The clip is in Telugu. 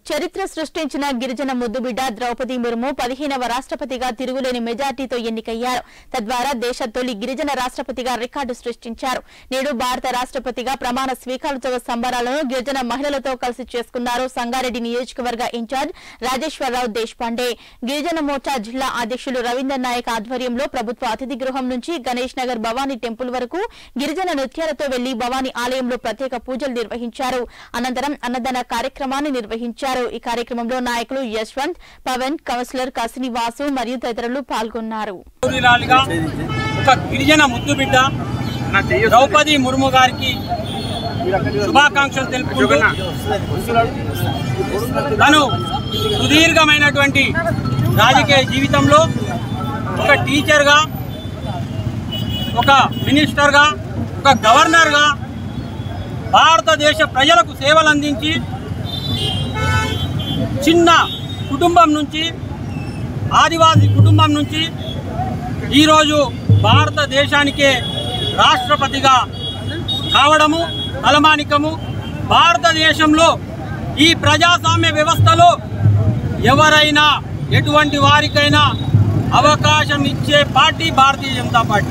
చరిత్ర సృష్టించిన గిరిజన ముద్దుబిడ్డ ద్రౌపది ముర్ము పదిహేనవ రాష్ట్రపతిగా తిరుగులేని మెజార్టీతో ఎన్నికయ్యారు తద్వారా దేశ తొలి గిరిజన రాష్ట్రపతిగా రికార్డు సృష్టించారు నేడు భారత రాష్ట్రపతిగా ప్రమాణ స్వీకారోత్సవ సంబరాలను గిరిజన మహిళలతో కలిసి చేసుకున్నారు సంగారెడ్డి నియోజకవర్గ ఇన్ఛార్జ్ రాజేశ్వరరావు దేశపాండే గిరిజన మోర్చా జిల్లా అధ్యక్షులు రవీందర్ నాయక్ ఆధ్వర్యంలో ప్రభుత్వ అతిథి గృహం నుంచి గణేష్ నగర్ భవానీ టెంపుల్ వరకు గిరిజన నృత్యాలతో వెళ్లి భవానీ ఆలయంలో ప్రత్యేక పూజలు నిర్వహించారు అనంతరం అన్నదాన కార్యక్రమాన్ని నిర్వహించారు ఈ కార్యక్రమంలో నాయకులు యశ్వంత్ పవన్ కౌన్సిలర్ కసిని వాసు మరియు తదితరులు పాల్గొన్నారు పౌరురాలిగా ఒక గిరిజన ముద్దు బిడ్డ ద్రౌపది ముర్ము గారికి శుభాకాంక్షలు తెలుపుకుంటూ తను సుదీర్ఘమైనటువంటి రాజకీయ జీవితంలో ఒక టీచర్గా ఒక మినిస్టర్గా ఒక గవర్నర్గా భారతదేశ ప్రజలకు సేవలు అందించి చిన్న కుటుంబం నుంచి ఆదివాసీ కుటుంబం నుంచి ఈరోజు భారతదేశానికే రాష్ట్రపతిగా కావడము తలమానికము భారతదేశంలో ఈ ప్రజాస్వామ్య వ్యవస్థలో ఎవరైనా ఎటువంటి వారికైనా అవకాశం ఇచ్చే పార్టీ భారతీయ జనతా పార్టీ